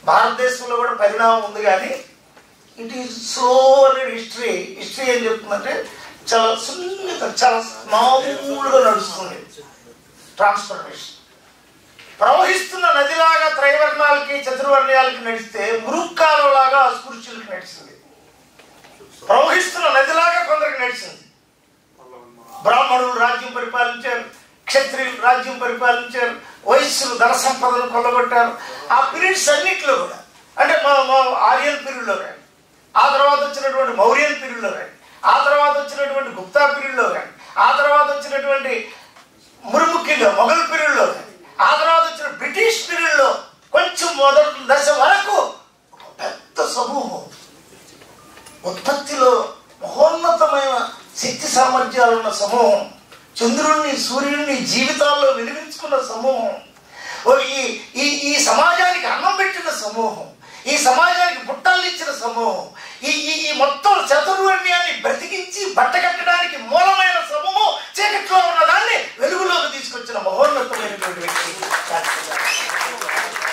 భారతదేశంలో కూడా పరిణామం ఉంది కానీ ఇట్ ఈస్ స్లో అనేది హిస్టరీ హిస్టరీ ఏం చెప్తుందంటే చాలా సున్నిత చాలా మామూలుగా నడుస్తుంది ట్రాన్స్ఫర్మేషన్ ప్రవహిస్తున్న నదిలాగా త్రైవర్ణాలకి చతుర్వర్ణాలకి నడిస్తే మురుక్కాలలాగా అస్పృశ్యులకి నడిచింది ప్రవహిస్తున్న నదిలాగా కొందరికి నడిచింది బ్రాహ్మణులు రాజ్యం పరిపాలించారు క్షత్రియులు రాజ్యం పరిపాలించారు వయస్సులు ధన సంపదను కొల్లగొట్టారు ఆ పీరియడ్స్ అన్నింటిలో కూడా అంటే మా మా ఆర్యన్ పీరియడ్లో కానీ ఆ తర్వాత వచ్చినటువంటి మౌర్యన్ పీరియడ్లో కానీ ఆ తర్వాత వచ్చినటువంటి గుప్తా పీరియడ్లో కానీ ఆ తర్వాత వచ్చినటువంటి మురుముఖ్యంగా మొఘల్ పీరియడ్లో కానీ ఆ తర్వాత వచ్చిన బ్రిటిష్ పీరియడ్లో కొంచెం మొదటి దశ వరకు ఒక పెద్ద సమూహం ఉత్పత్తిలో మహోన్నతమైన శక్తి సామర్థ్యాలు ఉన్న సమూహం చంద్రుణ్ణి సూర్యుడిని జీవితాల్లో వెలిగించుకున్న సమూహం ఓ ఈ ఈ ఈ సమాజానికి అన్నం పెట్టిన సమూహం ఈ సమాజానికి బుట్టలు ఇచ్చిన సమూహం ఈ ఈ ఈ మొత్తం చతుర్వర్ణ్యాన్ని బ్రతికించి బట్టకట్టడానికి మూలమైన సమూహం చీకట్లో ఉన్న దాన్ని వెలుగులోకి తీసుకొచ్చిన మహోన్నతమైనటువంటి వ్యక్తి డాక్టర్ గారు.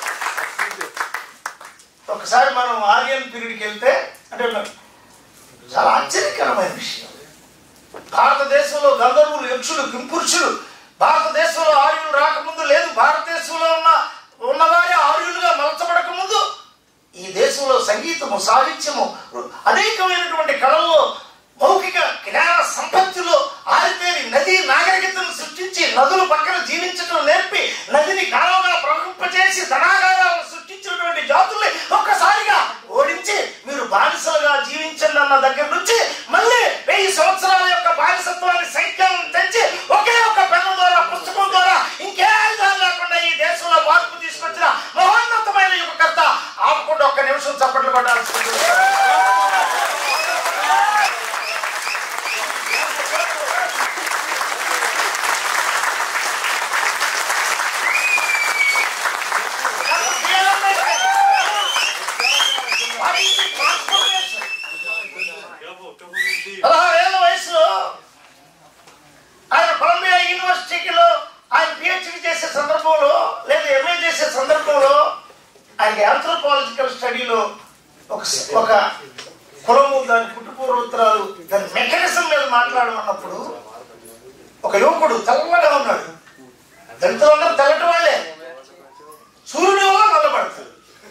ఒకసారి మనం ఆర్యన్ పీరియడ్కి వెళ్తే అంటే చాలా ఆశ్చర్యకరమైన విషయం భారతదేశంలో గంధర్వులు యక్షులు కింపురుషులు భారతదేశంలో ఆర్యులు రాకముందు లేదు భారతదేశంలో ఉన్న ఉన్నవారే ఆర్యులుగా మలచబడక ముందు ఈ దేశంలో సంగీతము సాహిత్యము అనేకమైనటువంటి కళల్లో మౌఖిక జ్ఞాన సంపత్తిలో ఆరితేరి నది నాగరికతను సృష్టించి నదుల పక్కన జీవించడం నేర్పి నదిని కాలంగా ప్రవహింపజేసి ధనాగారాలను సృష్టించినటువంటి జాతుల్ని ఒక్కసారిగా ఓడించి మీరు బానిసలుగా జీవించండి అన్న దగ్గర నుంచి మళ్ళీ వెయ్యి సంవత్సరాల యొక్క బానిసత్వాన్ని సంఖ్యలను తెచ్చి ఒకే ఒక పెన్ను ద్వారా పుస్తకం ద్వారా ఇంకే ఆయుధాలు లేకుండా ఈ దేశంలో మార్పు తీసుకొచ్చిన మహోన్నతమైన యువకర్త ఆపకుండా ఒక్క నిమిషం చప్పట్లు కొట్టాల్సింది పదహారేళ్ల వయసులో ఆయన కొలంబియా యూనివర్సిటీలో ఆయన పిహెచ్డి చేసే సందర్భంలో లేదా ఎంఏ చేసే సందర్భంలో ఆయన ఆంథ్రోపాలజికల్ స్టడీలో ఒక ఒక కులము దాని పుట్టుపూర్వోత్తరాలు దాని మెకానిజం మీద మాట్లాడమన్నప్పుడు ఒక యువకుడు తెల్లగా ఉన్నాడు దళితులందరూ తెల్లటి వాళ్ళే సూర్యుడి వల్ల నల్లబడతారు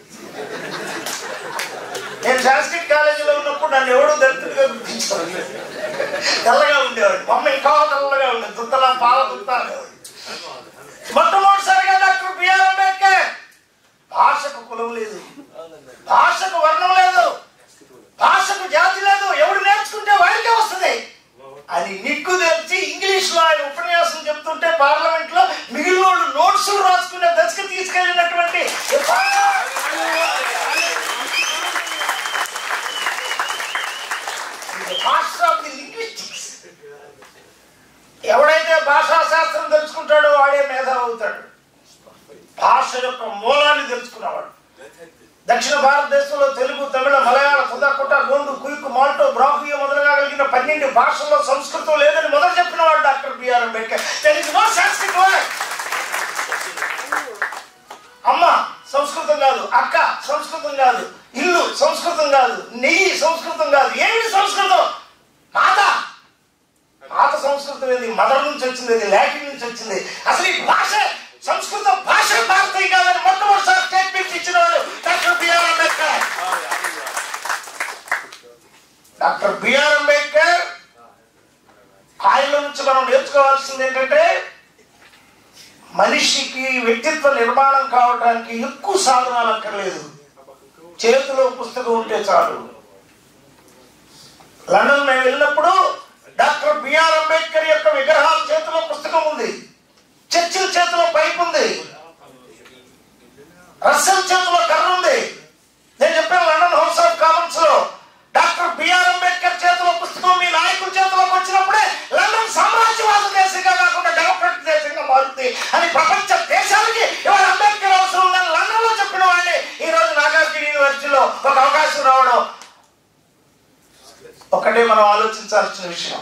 నేను సాంస్క్రిట్ కాలేజీలో ఉన్నప్పుడు నన్ను ఎవడు దళితుడిగా గుర్తించారు తెల్లగా ఉండేవాడు మమ్మ ఇంకా తెల్లగా ఉండేది దుత్తలా పాల దుత్త అనేవాడు మొట్టమొదటిసారిగా డాక్టర్ బిఆర్ అంబేద్కర్ భాషకు కులం లేదు భాషకు వర్ణం లేదు భాషకు జాతి లేదు ఎవడు నేర్చుకుంటే వాడికే వస్తుంది అని నిగ్గు తెచ్చి ఇంగ్లీష్ లో ఆయన ఉపన్యాసం చెప్తుంటే పార్లమెంట్ లో మిగిలిన వాళ్ళు నోట్స్ రాసుకునే దశకు తీసుకెళ్ళినటువంటి ఈ భాష మాస్టర్ ఆఫ్ ది లింగ్విస్టిక్స్ ఎవడైతే భాషా శాస్త్రం తెలుసుకుంటాడో వాడే మేధావి అవుతాడు భాష యొక్క మూలాన్ని తెలుసుకున్నవాడు దక్షిణ భారతదేశంలో తెలుగు తమిళ మలయాళ సుధాకుట గోండు కుయుకు మాల్టో బ్రాహ్మీయ మొదలుగా కలిగిన పన్నెండు భాషల్లో సంస్కృతం లేదని మొదలు చెప్పినవాడు doctor BR Ambedkar Telugu no సంస్కృత word. అమ్మ సంస్కృతం కాదు అక్క సంస్కృతం కాదు ఇల్లు సంస్కృతం కాదు నెయ్యి సంస్కృతం కాదు ఏమి సంస్కృతం మాత మాత సంస్కృతం ఏది మదర్ నుంచి వచ్చింది ఇది లాటిన్ నుంచి వచ్చింది అసలు ఈ భాష సంస్కృత భాష భారతీయ కాదని మొట్టమొదటిసారి స్టేట్మెంట్ ఇచ్చిన వాడు doctor BR Ambedkar doctor BR Ambedkar ఆయన నుంచి మనం నేర్చుకోవాల్సింది ఏంటంటే మనిషికి వ్యక్తిత్వ నిర్మాణం కావడానికి ఎక్కువ సాధనాలు అక్కర్లేదు చేతిలో పుస్తకం ఉంటే చాలు లండన్ మేము వెళ్ళినప్పుడు డాక్టర్ బిఆర్ అంబేద్కర్ యొక్క విగ్రహాల చేతిలో పుస్తకం ఉంది చర్చిల చేతిలో పైప్ ఉంది రస్సెల్ చేతిలో కర్ర ఉంది నేను చెప్పాను లండన్ హౌస్ ఆఫ్ కామన్స్ లో డాక్టర్ బిఆర్ అంబేద్కర్ చేతిలో పుస్తకం మీ నాయకుల చేతిలోకి వచ్చినప్పుడే లండన్ సామ్రాజ్యవాద దేశంగా కాకుండా డెమోక్రటిక్ దేశంగా మారుతుంది అని ప్రపంచ దేశాలకి ఇవాళ అంబేద్కర్ అవసరం ఉందని లండన్ లో చెప్పిన వాడిని ఈ రోజు నాగార్జున యూనివర్సిటీలో ఒక అవకాశం రావడం ఒకటే మనం ఆలోచించాల్సిన విషయం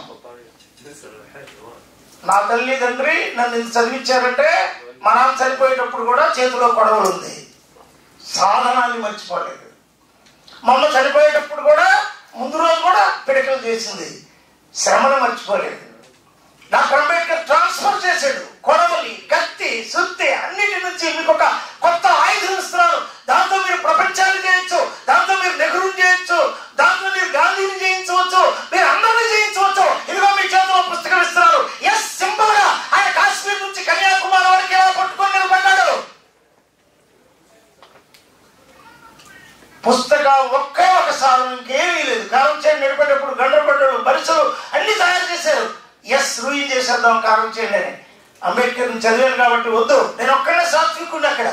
నా తల్లి తండ్రి నన్ను ఇంత చదివించారంటే మా నాన్న చనిపోయేటప్పుడు కూడా చేతిలో గొడవలు ఉంది సాధన మర్చిపోలేదు మా అమ్మ చనిపోయేటప్పుడు కూడా ముందు రోజు కూడా పిడకలు చేసింది శ్రమను మర్చిపోలేదు డాక్టర్ అంబేద్కర్ ట్రాన్స్ఫర్ చేశాడు కొడవలి కత్తి సుత్తి అన్నిటి నుంచి మీకు ఒక కొత్త ఆయుధం ఇస్తున్నారు దాంతో మీరు ప్రపంచాన్ని చేయొచ్చు దాంతో మీరు నెహ్రూ చేయొచ్చు దాంతో మీరు గాంధీని జయించవచ్చు మీరు అందరినీ జయించవచ్చు ఇదిగో మీ చేతిలో పుస్తకం ఇస్తున్నారు ఎస్ సింపుల్ గా ఆయన కాశ్మీర్ నుంచి కన్యాకుమారి వరకు ఎలా పట్టుకొని నిలబడ్డాడు పుస్తకం ఒకే ఒక సాధనం ఇంకేమీ లేదు కారం చేయండి నిలబడేటప్పుడు గండ్రపడ్డాడు బరిసలు అన్ని తయారు చేశారు ఎస్ రూయిన్ చేసేద్దాం కారం చేయండి అని అంబేద్కర్ చదివాను కాబట్టి వద్దు నేను ఒక్కడే సాత్వికుండా అక్కడ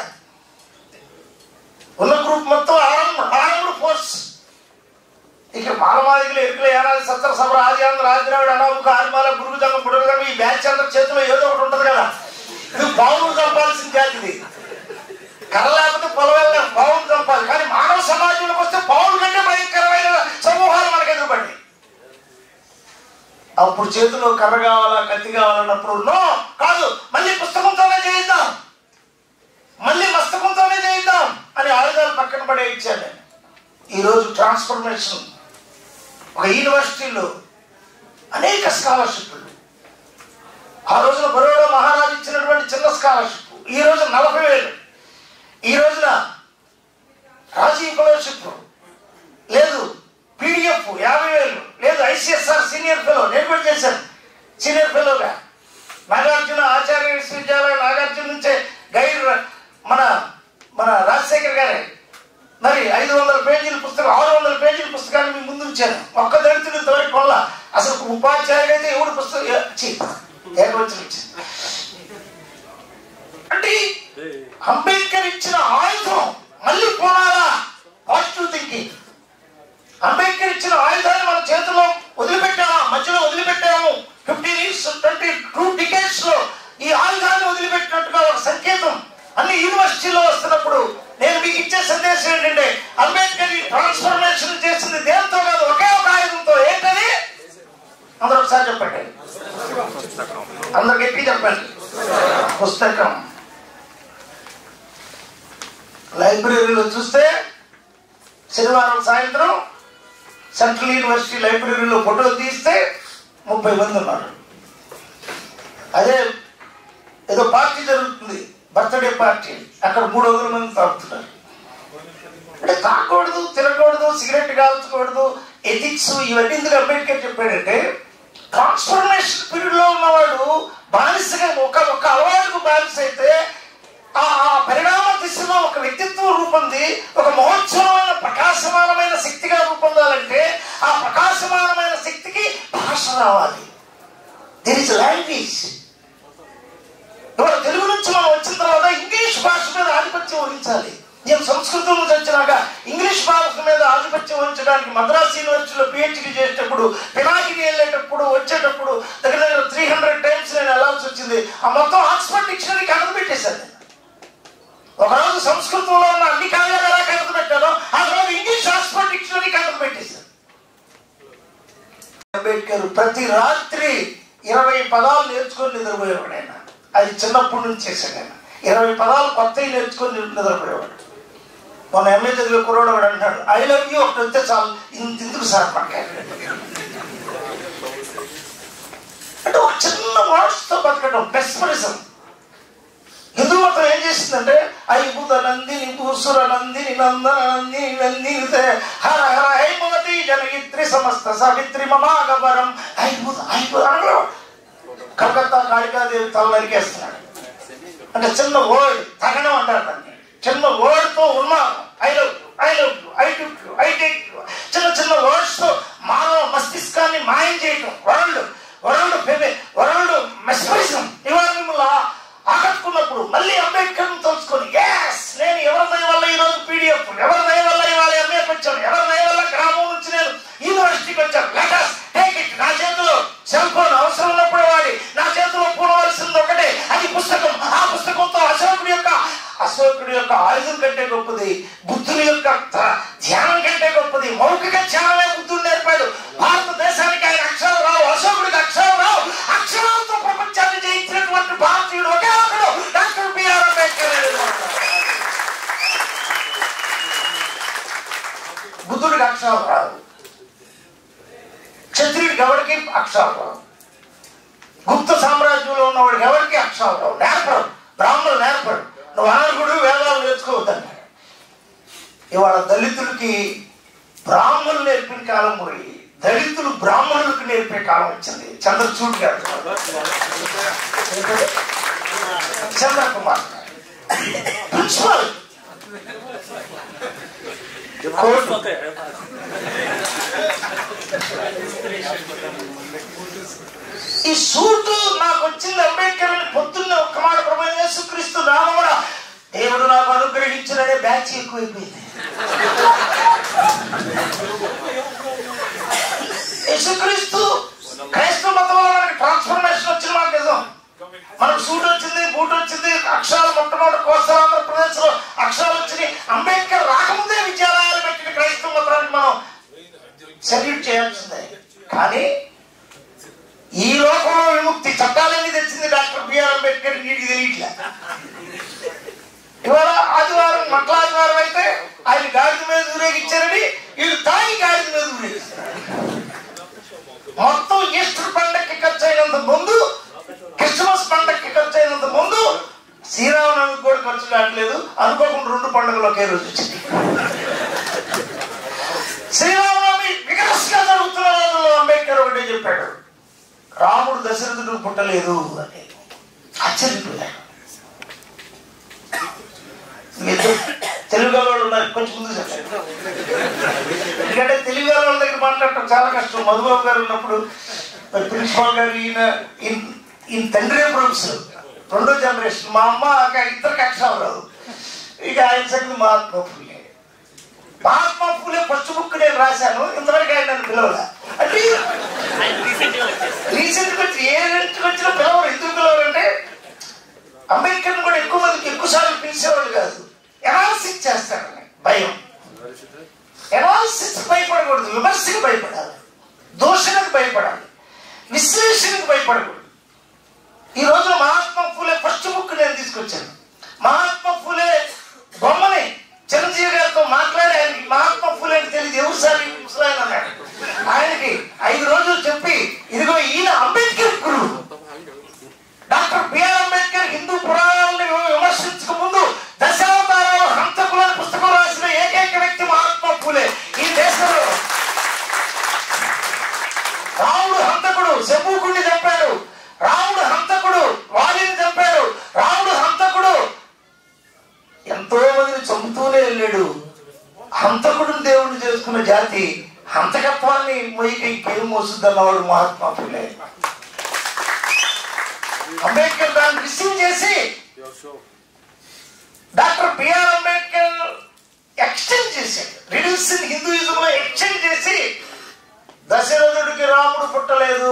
ఉన్న గ్రూప్ మొత్తం ఆరంభ ఆరంభ ఫోర్స్ ఇక మానవాదికులు ఎరుకులు ఏనాది సత్తర సభ ఆది ఆంధ్ర ఆదిరావిడ అనాముక ఆదిమాల గురుగుజంగం బుడుగుజంగం ఈ బ్యాచ్ అందరి చేతిలో ఏదో ఒకటి ఉంటుంది కదా ఇది బావులు చంపాల్సిన జాతి ఇది కర్ర లేకపోతే పొలం వెళ్ళాం పావులు చంపాలి కానీ మానవ సమాజంలోకి వస్తే పావుల కంటే భయంకరమైన సమూహాలు మనకు ఎదురుపడి అప్పుడు చేతిలో కర్ర కావాలా కత్తి కావాలన్నప్పుడు నో కాదు మళ్ళీ పుస్తకంతోనే చేయిద్దాం మళ్ళీ మస్తకంతోనే చేయిద్దాం అని ఆయుధాలు పక్కన పడే ఇచ్చాను నేను ఈరోజు ట్రాన్స్ఫర్మేషన్ ఒక యూనివర్సిటీలో అనేక స్కాలర్షిప్లు ఆ రోజున బరోడా మహారాజు ఇచ్చినటువంటి చిన్న స్కాలర్షిప్ ఈ రోజు నలభై వేలు ఈ రోజున రాజీవ్ ఫెలోషిప్ లేదు పీడిఎఫ్ యాభై వేలు లేదు ఐసిఎస్ఆర్ సీనియర్ ఫెలో నేను కూడా చేశాను సీనియర్ ఫెలోగా నాగార్జున ఆచార్య విశ్వవిద్యాలయం నాగార్జున నుంచే గైడ్ మన మన రాజశేఖర్ గారే మరి ఐదు వందల పేజీల పుస్తకం ఆరు వందల పేజీల పుస్తకాన్ని మీ ముందు ఉంచాను ఒక్క దళితుడు ఇంతవరకు కొల్ల అసలు ఉపాధ్యాయుడు అయితే ఎవడు పుస్తకం చి, ఏకవచనం ఇచ్చింది అంటే అంబేద్కర్ ఇచ్చిన ఆయుధం మళ్ళీ పోనాలా పాజిటివ్ థింకింగ్ అంబేద్కర్ ఇచ్చిన ఆయుధాన్ని మన చేతిలో వదిలిపెట్టామా మధ్యలో వదిలిపెట్టాము fifteen years twenty two decades లో ఈ ఆయుధాన్ని వదిలిపెట్టినట్టుగా ఒక సంకేతం అన్ని యూనివర్సిటీలో వస్తున్నప్పుడు నేను మీకు ఇచ్చే సందేశం ఏంటంటే అంబేద్కర్ ఈ ట్రాన్స్ఫర్మేషన్ చేసింది దేంతో కాదు ఒకే ఒక ఆయుధంతో ఏంటది అందరూ ఒకసారి చెప్పండి అందరు గట్టి చెప్పండి పుస్తకం లైబ్రరీలో చూస్తే శనివారం సాయంత్రం సెంట్రల్ యూనివర్సిటీ లైబ్రరీలో ఫోటో తీస్తే ముప్పై మంది ఉన్నారు అదే ఏదో పార్టీ జరుగుతుంది బర్త్డే పార్టీ అక్కడ మూడు వందల మంది తాగుతున్నారు అంటే తాగకూడదు తినకూడదు సిగరెట్ కాల్చకూడదు ఎథిక్స్ ఇవన్నీ ఎందుకు అంబేద్కర్ చెప్పాడంటే ట్రాన్స్ఫర్మేషన్ పీరియడ్ లో ఉన్నవాడు బానిసగా ఒక ఒక అలవాటుకు బానిస అయితే ఆ ఆ పరిణామ దిశలో ఒక వ్యక్తిత్వం రూపొంది ఒక మహోత్సవమైన ప్రకాశమానమైన శక్తిగా రూపొందాలంటే ఆ ప్రకాశమానమైన శక్తికి భాష రావాలి దిర్ ఇస్ లాంగ్వేజ్ ఇవాళ తెలుగు నుంచి మనం వచ్చిన తర్వాత ఇంగ్లీష్ భాష మీద ఆధిపత్యం వహించాలి నేను సంస్కృతం నుంచి వచ్చినాక ఇంగ్లీష్ భాష మీద ఆధిపత్యం వహించడానికి మద్రాస్ యూనివర్సిటీలో పిహెచ్డి చేసేటప్పుడు పినాకిని వెళ్ళేటప్పుడు వచ్చేటప్పుడు దగ్గర దగ్గర త్రీ హండ్రెడ్ టైమ్స్ నేను వెళ్ళాల్సి వచ్చింది ఆ మొత్తం ఆక్స్ఫర్డ్ డిక్షనరీ కథ పెట్టేశాను నేను. ఒకరోజు సంస్కృతంలో ఉన్న అన్ని కావ్యాలు ఎలా కథ పెట్టానో ఆ రోజు ఇంగ్లీష్ ఆక్స్ఫర్డ్ డిక్షనరీ కథ పెట్టేశాను అంబేద్కర్ ప్రతి రాత్రి ఇరవై పదాలు నేర్చుకొని నిద్రపోయేవాడు ఆయన అది చిన్నప్పటి నుంచి చేశాడు ఆయన ఇరవై పదాలు కొత్తవి నేర్చుకొని నిద్రపోయేవాడు మొన్న ఎంఏ చదివే కుర్రోడు వాడు అంటాడు ఐ లవ్ యూ ఒకటి వస్తే చాలు ఇంత ఎందుకు సార్ మనకి అంటే ఒక చిన్న వర్డ్స్తో బతకడం బెస్పరిజం హిందూ మతం ఏం చేసిందంటే ఐబుధ నందిని భూసుర నందిని నందన నందిని నందిని హర హర హైమవతి జనయిత్రి సమస్త సావిత్రి మమాగవరం ఐబుధ ఐబుధ అనగలవాడు కలకత్తా కాళికాదేవి తల నరికేస్తున్నాడు అంటే చిన్న వర్డ్ తగనం అంటారు దాన్ని చిన్న వర్డ్ తో ఉన్నాను I love I love I to I take చిన్న చిన్న వర్డ్స్ తో మానవ మస్తిష్కాన్ని మాయం చేయటం వరల్డ్ వరల్డ్ వరల్డ్ మెస్పరిజం ఇవాళ మిమ్మల్ని ఆకట్టుకున్నప్పుడు మళ్ళీ అంబేద్కర్ తలుచుకొని ఎస్ నేను ఎవరి దయ వల్ల ఈ రోజు పీడిఎఫ్ ఎవరి దయ వల్ల ఇవాళ ఎంఏకి వచ్చాను ఎవరి దయ వల్ల గ్రామం నుంచి నేను యూనివర్సిటీకి వచ్చాను లెటర్స్ టేక్ ఇట్ నా చేతిలో సెల్ ఫోన్ అవసరం ఉన్నప్పుడు వాడి నా చేతిలో పూనవలసింది ఒకటే అది పుస్తకం ఆ పుస్తకంతో అశోకుడి యొక్క అశోకుడి యొక్క ఆయుధం కంటే గొప్పది బుద్ధుని యొక్క ధ- ధ్యానం కంటే గొప్పది మౌఖిక ధ్యానమే బుద్ధుడు నేర్పాడు భారతదేశానికి ఆయన అక్షరం రావు అశోకుడికి అక్షరం రావు అక్షరాలతో ప్రపంచాన్ని జయించినటువంటి భారతీయుడు ఒకే ఒకడు డాక్టర్ బిఆర్ అంబేద్కర్ బుద్ధుడికి అక్షరాలు రాదు క్షత్రియుడికి ఎవరికి అక్షరాలు రావు గుప్త సామ్రాజ్యంలో ఉన్నవాడికి ఎవరికి అక్షరాలు రావు నేర్పడు బ్రాహ్మణులు నేర్పడు నువ్వు అనర్హుడు వేదాలు నేర్చుకోవద్దన్నాడు ఇవాళ దళితులకి బ్రాహ్మణులు నేర్పిన కాలం పోయి దళితులు బ్రాహ్మణులకు నేర్పే కాలం వచ్చింది చంద్రచూడ్ గారు ఏంటది? చంద్రకుమార్ ప్రిన్సిపల్ కోర్టు ఈ సూటు నాకు వచ్చింది అంబేద్కర్ అని పొద్దున్న ఒక్క మాట ప్రమాణ యేసుక్రీస్తు నామమున దేవుడు నాకు అనుగ్రహించిననే బ్యాచ్ ఎక్కువైపోయింది యేసుక్రీస్తు క్రైస్తవ మతంలో మనకి ట్రాన్స్ఫర్మేషన్ వచ్చిన మాట నిజం మనకు సూట్ వచ్చింది బూట్ వచ్చింది అక్షరాలు మొట్టమొదటి కోస్తా ఆంధ్రప్రదేశ్ లో అక్షరాలు వచ్చినాయి అంబేద్కర్ రాకముందే విద్యాలయాలు పెట్టిన క్రైస్తవ మతానికి మనం సెల్యూట్ చేయాల్సిందే కానీ ఈ లోకంలో విముక్తి చట్టాలన్నీ తెచ్చింది డాక్టర్ బిఆర్ అంబేద్కర్ నీటికి తెలియట్లే ఇవాళ ఆదివారం మట్ల ఆదివారం అయితే ఆయన గాడిద మీద ఊరేగించారని వీళ్ళు తాగి గాడిద మీద ఊరేగిస్తారు మొత్తం ఈస్టర్ పండక్కి ఖర్చు అయినంత ముందు క్రిస్మస్ పండక్కి ఖర్చు అయినంత ముందు శ్రీరామనవమికి కూడా ఖర్చు కావట్లేదు అనుకోకుండా రెండు పండుగలు ఒకే రోజు వచ్చింది శ్రీరామనవమి వికరస్గా జరుగుతున్న రోజుల్లో అంబేద్కర్ ఒకటే చెప్పాడు రాముడు దశరథుడు పుట్టలేదు అని ఆశ్చర్యపోయాడు మీరు తెలుగు వాళ్ళు ఉన్నారు కొంచెం ముందు చెప్పండి ఎందుకంటే తెలుగు వాళ్ళ దగ్గర మాట్లాడటం చాలా కష్టం మధుబాబు గారు ఉన్నప్పుడు మరి ప్రిన్సిపాల్ గారు ఈయన ఈయన- ఈయన తండ్రి ప్రొఫెసర్ రెండో జనరేషన్ మా అమ్మ అక్క ఇద్దరికి అక్షరాలు రాదు ఇక ఆయన సంగతి మహాత్మా ఫులే మహాత్మా ఫులే ఫస్ట్ బుక్ నేను రాశాను ఇంతవరకు ఆయన నన్ను పిలవలే అంటే రీసెంట్ వచ్చి ఏ రేంజ్కి వచ్చిన పిలవరు ఎందుకు పిలవరు అంటే అంబేద్కర్ కూడా ఎక్కువ మందికి ఎక్కువ సార్లు పిలిచేవాళ్ళు కాదు ఎనాలిసిస్ చేస్తారని భయం ఎనాలిసిస్ భయపడకూడదు విమర్శకు భయపడాలి దోషణకు భయపడాలి విశ్లేషణకు భయపడకూడదు ఈ రోజు మహాత్మా ఫూలే ఫస్ట్ బుక్ నేను తీసుకొచ్చాను మహాత్మా ఫూలే బొమ్మని చిరంజీవి గారితో మాట్లాడి ఆయనకి మహాత్మా ఫూలే అని తెలియదు ఎవరు సార్ ఈ ముసలాయన అన్నాడు ఆయనకి ఐదు రోజులు చెప్పి ఇదిగో ఈయన అంబేద్కర్ గురువు డాక్టర్ బిఆర్ అంబేద్కర్ హిందూ పురాణాలను విమర్శించక ముందు దశావతారాలు హంతకులని పుస్తకం రాసిన ఏకైక వ్యక్తి మహాత్మా ఫూలే ఈ దేశంలో రాముడు హంతకుడు శంభూకుడిని చంపాడు రాముడు హంతకుడు వాలిని చంపాడు రాముడు హంతకుడు ఎంతో మందిని చంపుతూనే వెళ్ళాడు హంతకుడిని దేవుడిని చేసుకున్న జాతి హంతకత్వాన్ని మొయ్యికి ఇంకేం మోసుద్దన్నవాడు మహాత్మా ఫులే అంబేద్కర్ దాన్ని రిసీవ్ చేసి డాక్టర్ బిఆర్ అంబేద్కర్ ఎక్స్టెండ్ చేశాడు రిడ్యూస్ ఇన్ హిందూయిజం లో ఎక్స్టెండ్ చేసి దశరథుడికి రాముడు పుట్టలేదు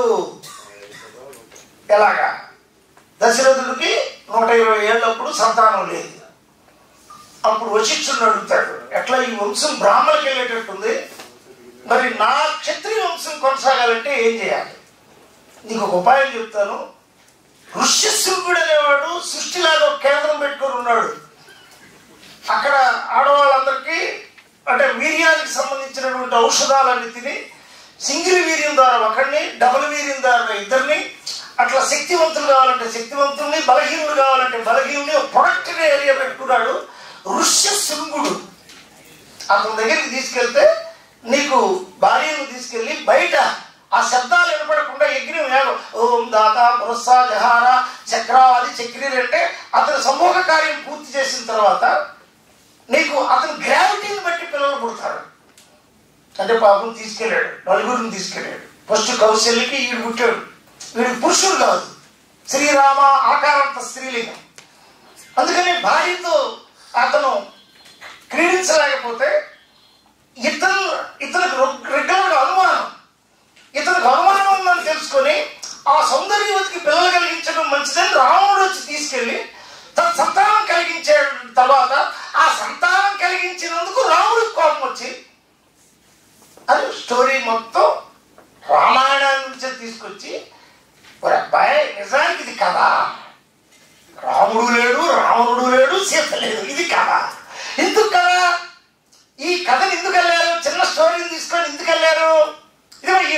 ఎలాగా దశరథుడికి నూట ఇరవై ఏళ్ళప్పుడు సంతానం లేదు అప్పుడు వశిష్ఠుడిని అడుగుతాడు ఎట్లా ఈ వంశం బ్రాహ్మణులకి వెళ్ళేటట్టుంది మరి నా క్షత్రియ వంశం కొనసాగాలంటే ఏం చేయాలి నీకు ఒక ఉపాయం చెప్తాను ఋష్యశృంగుడు అనేవాడు సృష్టిలాగా ఒక కేంద్రం పెట్టుకొని ఉన్నాడు అక్కడ ఆడవాళ్ళందరికీ అంటే వీర్యానికి సంబంధించినటువంటి ఔషధాలన్నీ తిని సింగిల్ వీర్యం ద్వారా ఒకరిని డబుల్ వీర్యం ద్వారా ఇద్దరిని అట్లా శక్తివంతులు కావాలంటే శక్తివంతుల్ని బలహీనులు కావాలంటే బలహీనుని ప్రొడక్ట్ ఏరియా పెట్టుకున్నాడు ఋష్యశృంగుడు అతని దగ్గరికి తీసుకెళ్తే నీకు భార్యను తీసుకెళ్లి బయట ఆ శబ్దాలు వినపడకుండా యజ్ఞం వేగం ఓం దాత పురస్సా జహార చక్రాది చక్రీలు అంటే అతని సమూహ కార్యం పూర్తి చేసిన తర్వాత నీకు అతని గ్రావిటీని బట్టి పిల్లలు పుడతారు అంటే పాపం తీసుకెళ్ళాడు నలుగురిని తీసుకెళ్ళాడు ఫస్ట్ కౌశల్యకి ఈడు పుట్టాడు వీడు పురుషుడు కాదు శ్రీరామ ఆకారంత స్త్రీలింగం అందుకని భార్యతో అతను క్రీడించలేకపోతే ఇతను ఇతనికి రెగ్యులర్గా అనుమానం ఇతనికి అనుమానం ఉందని తెలుసుకొని ఆ సౌందర్యవతికి పిల్లలు కలిగించడం మంచిదని రాముడు వచ్చి తీసుకెళ్ళి తన సంతానం కలిగించే తర్వాత ఆ సంతానం కలిగించినందుకు రాముడికి కోపం వచ్చి అది స్టోరీ మొత్తం రామాయణాన్ని నుంచి తీసుకొచ్చి ఒక అబ్బాయి నిజానికి ఇది కథ రాముడు లేడు రావణుడు లేడు సీత లేదు ఇది కథ ఎందుకు కదా ఈ కథను ఎందుకు వెళ్ళారు చిన్న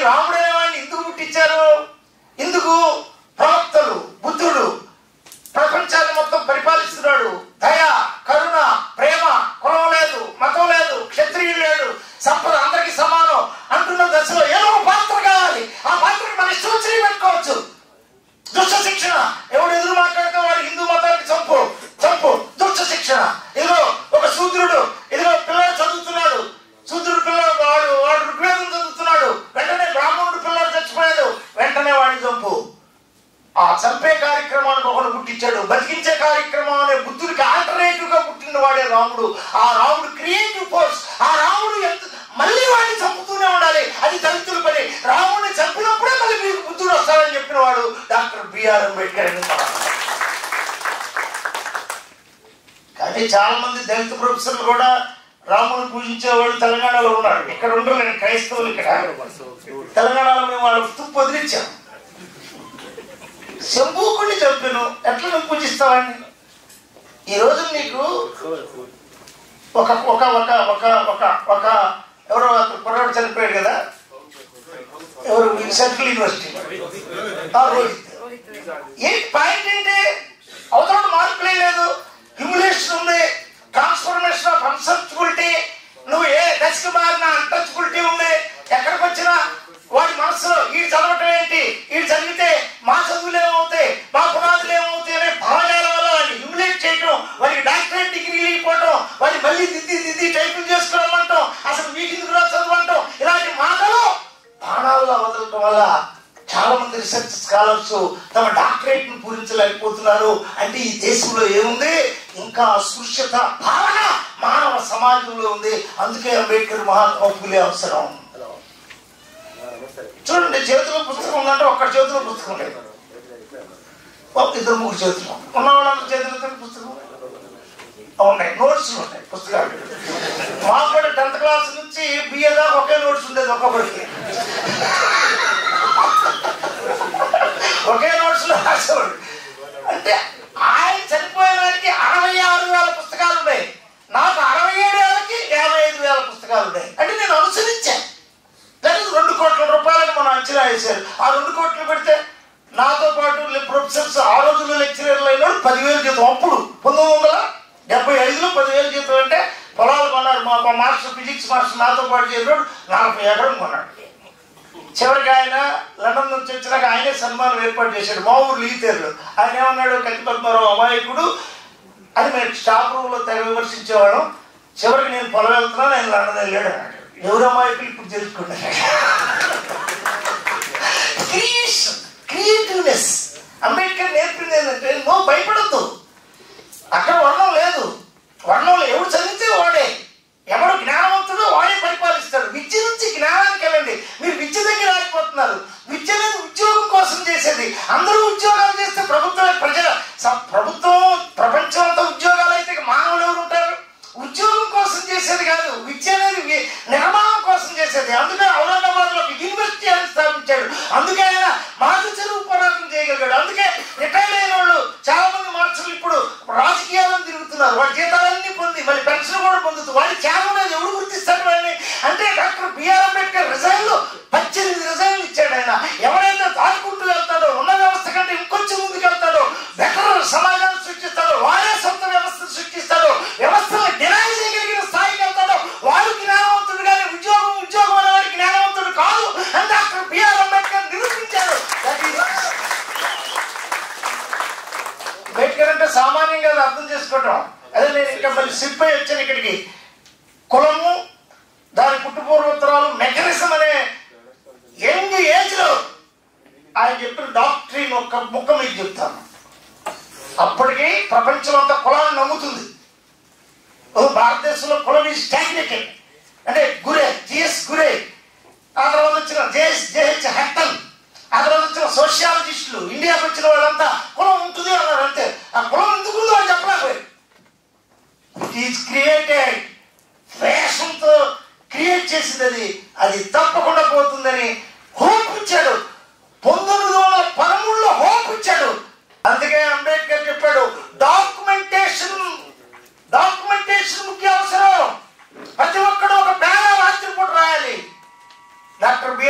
రాముడు అనేవాడిని ఎందుకు పుట్టించారు ఎందుకు ప్రవక్తలు బుద్ధుడు ప్రపంచాన్ని మొత్తం పరిపాలిస్తున్నాడు దయ కరుణ ప్రేమ కులం లేదు మతం లేదు క్షత్రియుడు లేడు సంపద అందరికి సమానం అంటున్న దశలో ఏదో ఒక పాత్ర కావాలి ఆ పాత్రకి మన ఇష్టం వచ్చి పెట్టుకోవచ్చు దుష్ట శిక్షణ ఎవడు ఎదురు మాట్లాడితే వాడు హిందూ మతానికి చంపు చంపు దుష్ట శిక్షణ ఇదిగో ఒక శూద్రుడు ఇదిగో పిల్లడు చదువుతున్నాడు శూద్రుడు పిల్లడు వాడు వాడు ఋగ్వేదం చదువుతున్నాడు వెంటనే బ్రాహ్మణుడు పిల్లడు చచ్చిపోయాడు వెంటనే వాడిని చంపు ఆ చంపే కార్యక్రమానికి ఒకడు పుట్టించాడు బతికించే కార్యక్రమం అనే బుద్ధుడికి ఆల్టర్నేటివ్ గా పుట్టిన వాడే రాముడు ఆ రాముడు క్రియేటివ్ ఫోర్స్ ఆ రాముడు ఎంత మళ్ళీ వాడిని చంపుతూనే ఉండాలి అది దళితుల పని రాముడిని చంపినప్పుడే మళ్ళీ మీకు బుద్ధుడు వస్తాడని చెప్పిన వాడు డాక్టర్ బిఆర్ అంబేద్కర్ అని కానీ చాలా మంది దళిత ప్రొఫెసర్లు కూడా రాముని పూజించే వాళ్ళు తెలంగాణలో ఉన్నారు ఇక్కడ ఉండరు నేను క్రైస్తవులు ఇక్కడ తెలంగాణలో మేము వాళ్ళ తుప్పు వదిలించాం శంభూకుడిని చంపాను ఎట్లా నువ్వు పూజిస్తావని ఈ రోజు నీకు ఒక ఒక ఒక ఒక ఒక ఒక ఎవరో ఒక కుర్రాడు చనిపోయాడు కదా ఎవరు సెంట్రల్ యూనివర్సిటీ ఆ రోహిత్ ఏంటి పాయింట్ ఏంటి అవతల మార్పులే లేదు హ్యూమిలేషన్ ఉంది ట్రాన్స్ఫర్మేషన్ ఆఫ్ అన్సెప్టబిలిటీ నువ్వు ఏ దశకు మారిన అన్టచబిలిటీ ఉంది ఎక్కడికి వచ్చినా వాడి మనసులో ఈ చదవటం ఏంటి ఈ చదివితే మా చదువులు ఏమవుతాయి మా పునాదులు ఏమవుతాయి అనే భావజాల వల్ల వాడిని హ్యూమిలేట్ చేయటం వాడికి డాక్టరేట్ డిగ్రీలు ఇవ్వటం వాడి మళ్ళీ దిద్ది దిద్ది టైపింగ్ చేసుకోవమంటాం అసలు మీకు ఎందుకు రా చదవంటాం ఇలాంటి మాటలు బాణాల్లో వదలటం వల్ల చాలా మంది రీసెర్చ్ స్కాలర్స్ తమ డాక్టరేట్ ను పూరించలేకపోతున్నారు అంటే ఈ దేశంలో ఏముంది ఇంకా అస్పృశ్యత భావన మానవ సమాజంలో ఉంది అందుకే అంబేద్కర్ మహాత్మా ఫులే అవసరం చూడండి చేతిలో పుస్తకం ఉందంటే ఒక్కడి చేతిలో పుస్తకం లేదు ఒక ఇద్దరు ముగ్గురు చేతులు ఉన్న వాళ్ళందరి చేతులతో పుస్తకం ఉన్నాయి నోట్స్ ఉంటాయి పుస్తకాలు మాకు కూడా టెన్త్ క్లాస్ నుంచి బిఏ దాకా ఒకే నోట్స్ ఉండేది ఒక్కొక్కరికి ఒకే నోట్స్ లో రాసేవాడు అంటే ఆయన చనిపోయిన వాడికి అరవై ఆరు వేల పుస్తకాలు ఉన్నాయి నాకు అరవై ఏడు వేలకి యాభై ఐదు వేల పుస్తకాలు ఉన్నాయి అంటే నేను అనుసరించాను దానికి రెండు కోట్ల రూపాయలకు మనం అంచనా వేశారు ఆ రెండు కోట్లు పెడితే నాతో పాటు ప్రొఫెసర్స్ ఆ రోజుల్లో లెక్చరర్లు అయినాడు పదివేలు జీతం అప్పుడు పంతొమ్మిది వందల డెబ్బై ఐదులో పదివేలు జీతం అంటే పొలాలు కొన్నారు మా మా మాస్టర్ ఫిజిక్స్ మాస్టర్ నాతో పాటు చేరినాడు నలభై ఎకరం కొన్నాడు చివరికి ఆయన లండన్ నుంచి వచ్చినాక ఆయనే సన్మానం ఏర్పాటు చేశాడు మా ఊరు లీతేరులో ఆయన ఏమన్నాడు కత్తి పద్మారావు అమాయకుడు అని మేము స్టాఫ్ రూమ్ లో తెగ విమర్శించేవాళ్ళం చివరికి నేను పొలం వెళ్తున్నాను ఆయన లండన్ వెళ్ళాడు అన్నాడు ఎవరు అమాయకులు ఇప్పుడు తెలుసుకున్నారు క్రియేషన్ క్రియేటివ్నెస్ అంబేద్కర్ నేర్పింది ఏంటంటే నువ్వు భయపడద్దు అక్కడ వర్ణం లేదు వర్ణంలో ఎవడు చదివితే వాడే ఎవడు జ్ఞానవంతుడో వాడే పరిపాలిస్తాడు విద్య నుంచి జ్ఞానానికి వెళ్ళండి మీరు విద్య దగ్గర ఆగిపోతున్నారు విద్య అనేది ఉద్యోగం కోసం చేసేది అందరూ ఉద్యోగాలు చేస్తే ప్రభుత్వం ప్రజల స- ప్రభుత్వం ప్రపంచం అంతా ఉద్యోగాలు అయితే ఇక మానవులు ఎవరు ఉంటారు ఉద్యోగం కోసం చేసేది కాదు విద్య అనేది వి- నిర్మాణం కోసం చేసేది అందుకే ఔరంగాబాద్ లో ఒక యూనివర్సిటీ అని స్థాపించాడు అందుకే ఆయన మార్గ చెరువు పోరాటం చేయగలిగాడు అందుకే రిటైర్డ్ అయిన వాళ్ళు చాలా మంది మార్చులు ఇప్పుడు రాజకీయాలను తిరుగుతున్నారు వాడి జీతాలన్నీ పొంది మళ్ళీ పెన్షన్ కూడా పొందుతూ వాడి త్యాగం అనేది ఎవడు గుర్తిస్తాడు వాడిని అంటే డాక్టర్ బిఆర్ అంబేద్కర్ రిజైన్లు పద్దెనిమిది రిజైన్లు ఇచ్చాడు ఆయన ఎవరైతే దాటుకుంటూ వెళ్తాడో ఉన్న వ్యవస్థ కంటే ఇంకొంచెం ముందుకు వెళ్తాడో బెటర్ సమాజాన్ని సృష్టిస్తాడో వాడే సొంత వ్యవస్థను సృష్టిస్తాడో వ్యవస్థను డినై చేయగలిగిన స్థాయికి వెళ్తాడో వాడు జ్ఞానవంతుడు కానీ ఉద్యోగం ఉద్యోగం అనేవాడు జ్ఞానవంతుడు కాదు అని డాక్టర్ బిఆర్ అంబేద్కర్ నిరూపించాడు That is అంబేద్కర్ అంటే సామాన్యంగా అది అర్థం చేసుకోవటం అదే నేను ఇంకా మళ్ళీ సిప్ అయి వచ్చాను ఇక్కడికి కులము దాని పుట్టుపూర్వోత్తరాలు మెకానిజం అనే యంగ్ ఏజ్ లో ఆయన చెప్పిన డాక్టరీన్ ఒక్క ముక్క మీకు చెప్తాను అప్పటికి ప్రపంచం అంతా కులాన్ని నమ్ముతుంది ఓ భారతదేశంలో కులం ఈ స్టాగ్నేటెడ్ అంటే గురే జిఎస్ గురే ఆ తర్వాత వచ్చిన జేఎస్ జేహెచ్ హెక్టన్ ఆ తర్వాత వచ్చిన సోషియాలజిస్టులు ఇండియాకి వచ్చిన వాళ్ళంతా కులం ఉంటుంది అన్నారు అంతే ఆ కులం ఎందుకు ఉందో అని చెప్పలేకపోయారు ఈజ్ క్రియేటెడ్ వేషంతో క్రియేట్ చేసింది అది అది తప్పకుండా పోతుందని హోప్ ఇచ్చాడు పంతొమ్మిది వందల పదమూడులో హోప్ ఇచ్చాడు అందుకే అంబేద్కర్ చెప్పాడు డాక్యుమెంటేషన్ డాక్యుమెంటేషన్ ముఖ్య అవసరం ప్రతి ఒక్కడు ఒక బ్యానర్ రాత్రిపూట రాయాలి డాక్టర్ బిఆర్ అంబేద్కర్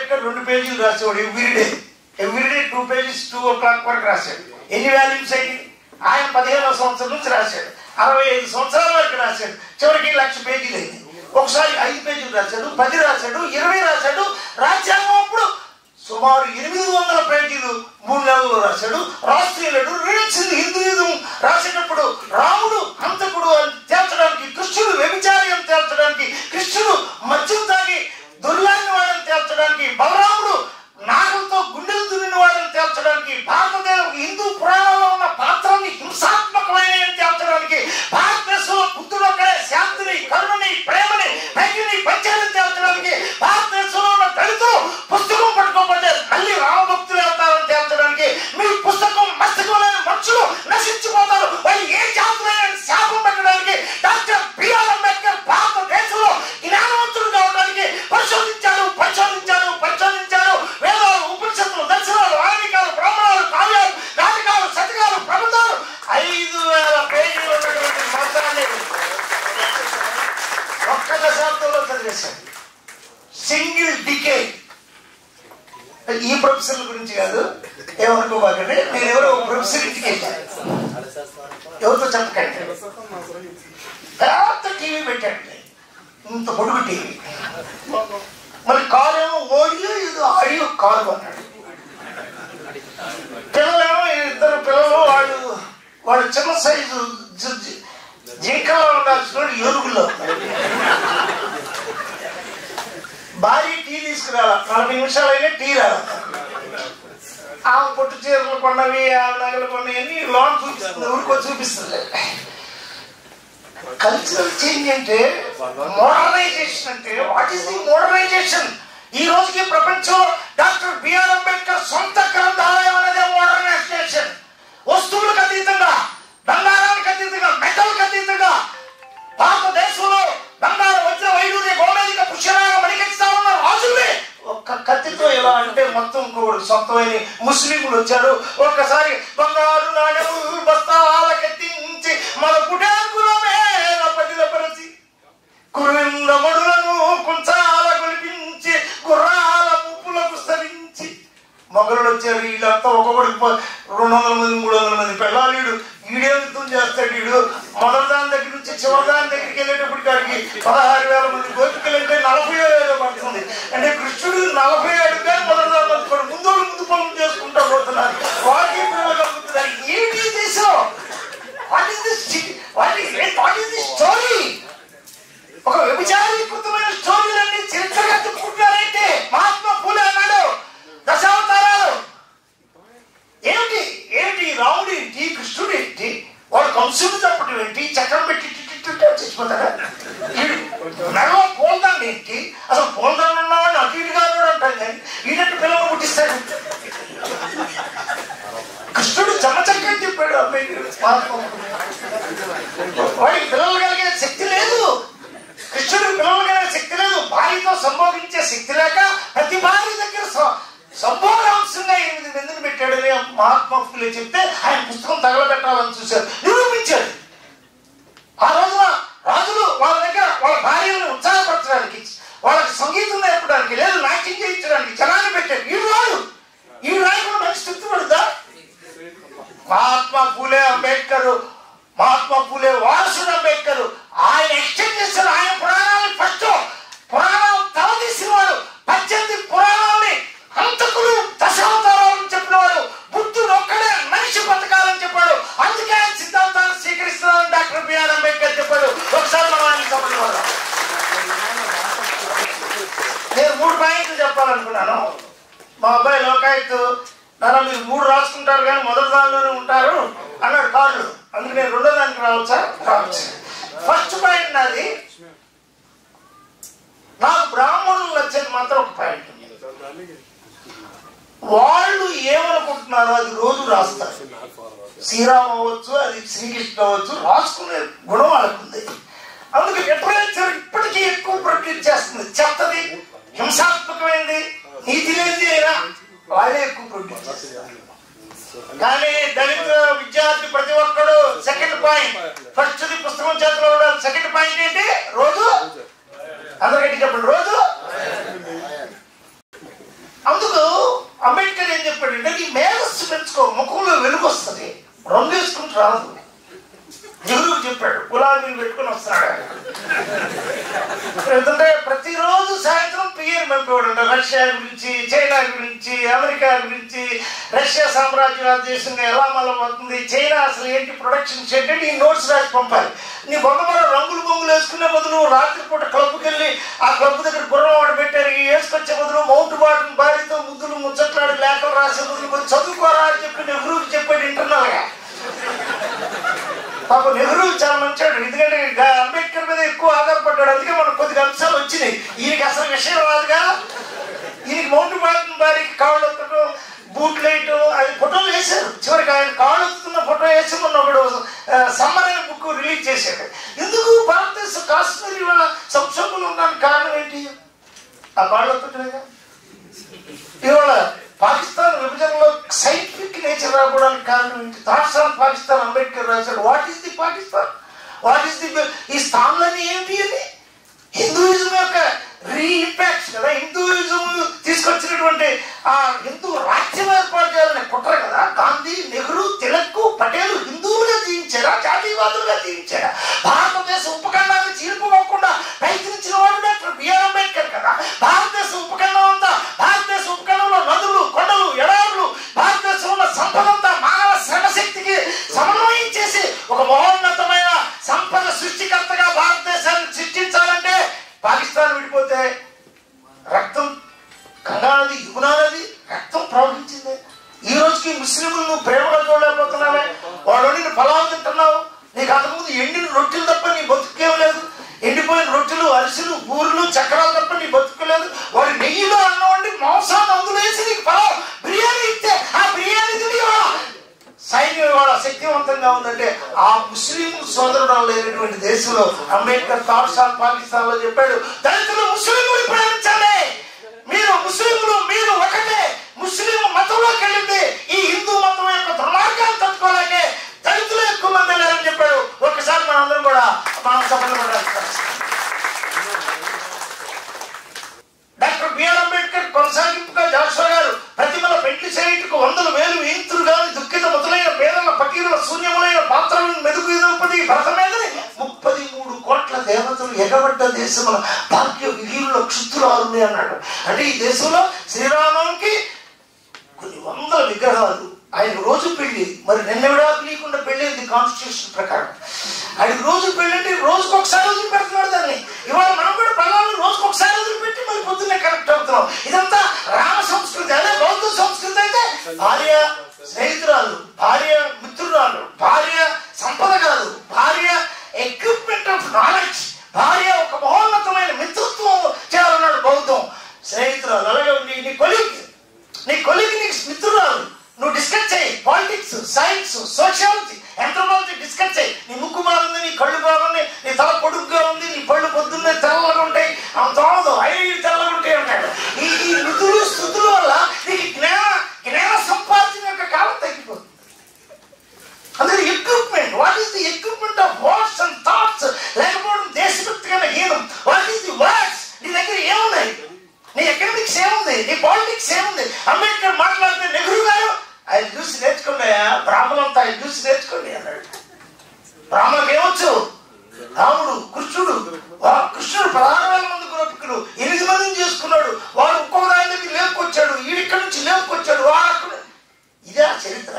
అంబేద్కర్ రెండు పేజీలు రాసేవాడు everyday everyday two pages two o'clock వరకు రాశాడు ఎన్ని వాల్యూమ్స్ అయింది ఆయన పదిహేనవ సంవత్సరం నుంచి రాశాడు అరవై ఐదు సంవత్సరాల వరకు రాశాడు చివరికి లక్ష పేజీలు అయింది ఒకసారి ఐదు పేజీలు రాశాడు పది రాశాడు ఇరవై రాశాడు రాజ్యాంగం అప్పుడు సుమారు ఎనిమిది వందల పేజీలు మూడు నెలల్లో రాశాడు రాష్ట్రీయులుడు రిడక్షన్ హిందూయిజం రాసేటప్పుడు రాముడు హంతకుడు అని తేల్చడానికి కృష్ణుడు వ్యభిచారి అని తేల్చడానికి కృష్ణుడు మద్యం తాగి దుర్లాంగి వాడని తేల్చడానికి బలరాముడు నాగంతో గుండెలు దున్నిన వాడని తేల్చడానికి భారతదేశ హిందూ పురాణంలో ఉన్న పాత్రల్ని హింసాత్మకమైన తేల్చడానికి భారతదేశంలో బుద్ధుడు ఒక్కడే శాంతిని కరుణని ప్రేమని భక్తిని పంచాయతీ తేల్చడానికి భారతదేశంలో ఉన్న దళితులు పుస్తకం పట్టుకోకపోతే మళ్ళీ రామభక్తులు అవుతారని తేల్చడానికి మీ పుస్తకం మస్తకం లేని మనుషులు నశించిపోతారు వాళ్ళు ఏ జాతులైన శాపం పెట్టడానికి డాక్టర్ బిఆర్ అంబేద్కర్ భారతదేశంలో జ్ఞానవంతుడు కావడానికి పరిశోధించారు పరిశోధించారు పరిశోధించారు వేదాలు ఉపనిషత్తులు దర్శనాలు ఆయుర్వేదాలు బ్రాహ్మణాలు కావ్యాలు నాటకాలు శతకాలు ప్రబంధాలు ఐదు వేల పేజీలు ఉన్నటువంటి మొత్తాన్ని ఒక్క దశాబ్దంలో చదివేశాడు సింగిల్ డికే ఈ ప్రొఫెసర్ల గురించి కాదు ఏమనుకోబాకండి నేను ఎవరో ఒక ప్రొఫెసర్ ఇంటికి వెళ్ళాను ఎవరితో చెప్పకండి పెద్ద టీవీ పెట్టండి ఇంత పొడుగు టీవీ మరి కారు ఏమో ఓడియో ఇది ఆడియో కారు అన్నాడు పిల్లలేమో ఇద్దరు పిల్లలు వాళ్ళు వాళ్ళు చిన్న సైజు జి- జి- జింకలో ఉండాల్సిన ఏనుగులో ఉన్నారు. భారీ టీ తీసుకురాల నలభై నిమిషాలు అయినా టీ రాల ఆమె పొట్టు చీరలు కొన్నవి ఆమె నగలు కొన్నవి లోన్ చూపిస్తుంది ఊరికో చూపిస్తుంది కల్చరల్ చేంజ్ అంటే మోడర్నైజేషన్ అంటే వాట్ ఈస్ ది మోడర్నైజేషన్ ఈ రోజుకి ప్రపంచంలో డాక్టర్ బిఆర్ అంబేద్కర్ సొంత గ్రంథాలయం అనేది మోడర్నైజేషన్ వస్తువులకు అతీతంగా బంగారానికి అతీతంగా మెటల్కి అతీతంగా భారతదేశంలో బంగారం వచ్చిన వైడూర్య గోమేదిక పుష్యరాగ మణికెత్తామన్న రాజులే ఒక్క కత్తితో ఎలా అంటే మొత్తం ఇంకొకటి సొంతమైన ముస్లింలు వచ్చారు ఒక్కసారి బంగారు నాణ్యములు బస్తాలకెత్తించి మన పుటాకుల మీద పదిలపరచి కురిందముడులను కుంచాల గొలిపించి గుర్రాల ముప్పులకు సరించి మొగలు వచ్చారు వీళ్ళంతా ఒక్కొక్కడికి ప- రెండు వందల మంది మూడు వందల మంది పెళ్ళాలీడు ఈడే యుద్ధం చేస్తాడు వీడు మొదటి దాని దగ్గర నుంచి చివరి దాని దగ్గరికి వెళ్ళేటప్పుడు కాడికి పదహారు వేల మంది గోపికలు అంటే నలభై ఏడు పడుతుంది అంటే కృష్ణుడు నలభై ఏడు కానీ మొదటి దాని పడుతున్నాడు ముందు వాళ్ళు ముందు పనులు చేసుకుంటా పోతున్నారు వాటికి ప్రేమ కలుగుతున్నారు ఏంటి ఈ దేశం what is this what is what is the story ఒక వ్యభిచారీకృతమైన స్టోరీలన్నీ చరిత్రగా చెప్పుకుంటున్నారంటే మహాత్మా పూలే అన్నాడు దశావతారాలు ఏమిటి ఏమిటి రాముడు ఏంటి కృష్ణుడు ఏంటి వాడు కంసుడు తప్పడం ఏంటి చక్రం పెట్టి టి- టి- టి- టి- చచ్చిపోతాడా వీడు మెడలో పోల్దాన్ని ఏంటి అసలు పోల్దాన్ని ఉన్నవాడిని అటు ఇటుగా కూడా అంటాం కానీ ఈడట్టు పిల్లలు పుట్టిస్తాడు కృష్ణుడు చమచక్కని చెప్పాడు అంబేద్కర్ మహాత్మా వాడికి పిల్లలు కలిగే శక్తి లేదు కృష్ణుడికి పిల్లలు కలిగే శక్తి లేదు భార్యతో సంభోగించే శక్తి లేక ప్రతి భార్య దగ్గర స- సంభోగాంశంగా ఎనిమిది మందిని పెట్టాడని మహాత్మా ఫులే చెప్తే ఆయన పుస్తకం తగలబెట్టాలని చూశారు నిరూపించాడు ఆ రోజున రాజులు వాళ్ళ దగ్గర వాళ్ళ భార్యలను ఉత్సాహపరచడానికి వాళ్ళకి సంగీతం నేర్పడానికి లేదు నాట్యం చేయించడానికి జనాన్ని పెట్టారు ఈ వాడు ఈ రాయకుండా మంచి తృప్తి పడుద్దా మహాత్మా పూలే అంబేద్కర్ మహాత్మా పూలే వారసుడు అంబేద్కర్ ఆయన ఎక్స్టెండ్ చేశారు ఆయన పురాణాలను ఫస్ట్ పురాణాలు తలదీసిన వాడు పద్దెనిమిది పురాణాలని హంతకులు దశావతారాలను చెప్పినవాడు బుద్ధుడు ఒక్కడే మనిషి బతకాలని చెప్పాడు అందుకే ఆయన సిద్ధాంతాన్ని స్వీకరిస్తున్నారని డాక్టర్ బిఆర్ అంబేద్కర్ చెప్పాడు ఒకసారి మనం ఆయన చెప్పడం నేను మూడు పాయింట్లు చెప్పాలనుకున్నాను మా అబ్బాయి లోకాయత్ నాన్న మీరు మూడు రాసుకుంటారు కానీ మొదటి దానిలోనే ఉంటారు అన్నాడు కాదు అందుకు నేను రెండో దానికి రావచ్చా రావచ్చు ఫస్ట్ పాయింట్ నాది నాకు బ్రాహ్మణులు నచ్చేది మాత్రం ఒక పాయింట్ ఉంది. వాళ్ళు ఏమనుకుంటున్నారో అది రోజు రాస్తారు శ్రీరామ్ అవ్వచ్చు అది శ్రీకృష్ణ అవ్వచ్చు రాసుకునే గుణం వాళ్ళకు ఉంది అందుకు లిటరేచర్ ఇప్పటికీ ఎక్కువ ప్రొడ్యూస్ చేస్తుంది చెత్తది హింసాత్మకమైనది నీతి లేనిది అయినా వాళ్ళే ఎక్కువ ప్రొడ్యూస్ చేస్తారు కానీ దళిత విద్యార్థి ప్రతి ఒక్కడు సెకండ్ పాయింట్ ఫస్ట్ ది పుస్తకం చేతిలో ఉండాలి సెకండ్ పాయింట్ ఏంటి రోజు అందరికీ చెప్పండి రోజు ఎందుకంటే ప్రతిరోజు సాయంత్రం పిఎం పంపేవాడు రష్యా గురించి చైనా గురించి అమెరికా గురించి రష్యా సామ్రాజ్యవాద దేశంగా ఎలా మళ్ళీ చైనా అసలు ఏంటి ప్రొడక్షన్ ఏంటి ఈ నోట్స్ రాసి పంపాలి నీ బొమ్మల రంగులు బొంగులు వేసుకునే బదులు రాత్రిపూట క్లబ్కి వెళ్ళి ఆ క్లబ్ దగ్గర గుర్రం వాడు పెట్టారు ఈ వేసుకొచ్చే బదులు మౌంట్ బాటన్ భార్యతో ముద్దులు ముచ్చట్లాడి లేఖలు రాసే బదులు కొంచెం చదువుకోరా అని చెప్పి నెహ్రూకి చెప్పాడు ఇంటర్నల్గా పాప నెహ్రూ చాలా మంచివాడు ఎందుకంటే ఇంకా అంబేద్కర్ మీద ఎక్కువ ఆధారపడ్డాడు అందుకే మనకు కొద్దిగా అంశాలు వచ్చినాయి ఈయనకి అసలు విషయం రాదుగా ఈయనకి మౌంట్ బాటన్ బారికి కాళ్ళు ఒత్తడం బూట్ లైట్ అది ఫోటోలు వేశారు చివరికి ఆయన కాళ్ళు ఒత్తుతున్న ఫోటో వేసి మొన్న ఒకడు సమ్మర్ అనే బుక్ రిలీజ్ చేశాడు ఎందుకు భారతదేశ కాశ్మీర్ ఇవాళ సంక్షోభంలో ఉండడానికి కారణం ఏంటి ఆ కాళ్ళు ఒత్తటమేగా ఇవాళ పాకిస్తాన్ విభజనలో సైంటిఫిక్ నేచర్ రావడానికి కారణం ఏంటి థాట్స్ ఆన్ పాకిస్తాన్ అంబేద్కర్ రాశాడు what is the Pakistan what is the ఈ స్థానాలని ఏంటి అని హిందూయిజం యొక్క రీఇంపాక్ట్స్ కదా హిందూయిజం తీసుకొచ్చినటువంటి ఆ హిందూ రాజ్యం ఏర్పాటు చేయాలనే కుట్ర కదా గాంధీ నెహ్రూ తిలక్ పటేల్ హిందువులుగా జీవించారా జాతీయవాదులుగా జీవించారా భారతదేశ ఉపఖండాన్ని చీలిపోకుండా ప్రయత్నించిన వాడు డాక్టర్ బిఆర్ అంబేద్కర్ కదా భారతదేశ ఉపఖండం అంతా భారతదేశ ఉపఖండంలో నదులు కొండలు ఎడారులు భారతదేశంలో సంపద అంతా మానవ శ్రమశక్తికి సమన్వయం చేసి ఒక మహోన్నతమైన సంపద సృష్టికర్తగా భారతదేశాన్ని సృష్టించాలంటే పాకిస్తాన్ విడిపోతే రక్తం గంగా నది యమునా నది రక్తం ప్రవహించింది ఈ రోజుకి ముస్లింలు నువ్వు ప్రేమగా చూడలేకపోతున్నావే వాడు నిన్ను పలావు తింటున్నావు నీకు అంతకుముందు ఎండిన రొట్టెలు తప్ప నీ బతుకేం లేదు ఎండిపోయిన రొట్టెలు అరిసెలు బూరెలు చక్రాలు తప్ప నీ బతుకులేదు వాడి నెయ్యిలో అన్నం వండి మాంసాన్ని అందులో వేసి నీకు పలావ్ బిర్యానీ ఇస్తే ఆ బిర్యానీ తిని ఇవాళ సైన్యం ఇవాళ శక్తివంతంగా ఉందంటే ఆ ముస్లిం సోదరుడు లేనటువంటి దేశంలో అంబేద్కర్ థాట్స్ ఆన్ పాకిస్తాన్ లో చెప్పాడు దళితులు ముస్లింలు ప్రేమించాలి మీరు ముస్లింలు మీరు ఒకటే ముస్లిం మతంలోకి వెళ్ళింది ఈ హిందూ మతం యొక్క దుర్మార్గాన్ని తట్టుకోలేకే దళితులు ఎక్కువ మంది లేరని చెప్పాడు ఒకసారి మనందరం కూడా మనం సఫలం డాక్టర్ బిఆర్ అంబేద్కర్ కొనసాగింపుగా జాషువా గారు ప్రతిమల పెండ్లి చేయుటకు వందల వేలు వేయింతులు గాని దుఃఖిత మొదలైన పేదల పకీరుల శూన్యములైన పాత్రలను మెదుగు ఎదుపది భరత మీదని ముప్పది మూడు కోట్ల దేవతలు ఎగబడ్డ దేశముల భాగ్య విహీరుల క్షుత్తురాలు అన్నాడు అంటే ఈ దేశంలో శ్రీరామంకి కొన్ని వందల విగ్రహాలు ఆయన రోజు పెళ్లి మరి నిన్న విడాకు లేకుండా పెళ్ళింది కాన్స్టిట్యూషన్ ప్రకారం ఆయన రోజు పెళ్లి అంటే రోజుకు ఒకసారి వదిలి పెడుతున్నాడు దాన్ని ఇవాళ మనం కూడా పిల్లలు రోజుకు ఒకసారి వదిలిపెట్టి మరి పొద్దున్నే కరెక్ట్ అవుతున్నాం ఇదంతా రామ సంస్కృతి అదే బౌద్ధ సంస్కృతి అయితే భార్య స్నేహితురాలు భార్య మిత్రురాలు భార్య సంపద కాదు భార్య ఎక్విప్మెంట్ ఆఫ్ నాలెడ్జ్ భార్య ఒక మహోన్నతమైన మిత్రత్వం చేయాలన్నాడు బౌద్ధం స్నేహితురాలు అలాగే నీ నీ కొలిగ్ నీ కొలిగ్ నీకు మిత్రురాలు నువ్వు డిస్కస్ చేయి politics science sociology anthropology discuss చేయి నీ ముక్కు బాగుంది నీ కళ్ళు బాగున్నాయి నీ తల పొడుగ్గా ఉంది నీ పళ్ళు పొద్దున్నే తెల్లగా ఉంటాయి ఆమె తోమదు ఐదు తెల్లగా ఉంటాయి అంటాడు ఈ ఈ నిధులు స్థుతుల వల్ల నీకు జ్ఞాన జ్ఞాన సంపాదన యొక్క కాలం తగ్గిపోతుంది అందుకని equipment what is the equipment of words and thoughts లేకపోవడం దేశభక్తిగా హీనం వాట్ ఈస్ ది వర్డ్స్ నీ దగ్గర ఏమున్నాయి నీ ఎకనామిక్స్ ఏముంది నీ పాలిటిక్స్ ఏముంది అంబేద్కర్ మాట్లాడితే నెహ్రూ గారు ఆయన చూసి నేర్చుకున్నాయా బ్రాహ్మణంతా ఆయన చూసి నేర్చుకోండి అన్నాడు బ్రాహ్మణులకు ఏమొచ్చు రాముడు కృష్ణుడు వా కృష్ణుడు పదహారు వేల మంది గోపికులు ఎనిమిది మందిని చేసుకున్నాడు వాడు ఒక్కొక్క దాని దగ్గర లేపుకొచ్చాడు ఈడిక్కడి నుంచి లేపుకొచ్చాడు వాడు అక్కడ ఇదే ఆ చరిత్ర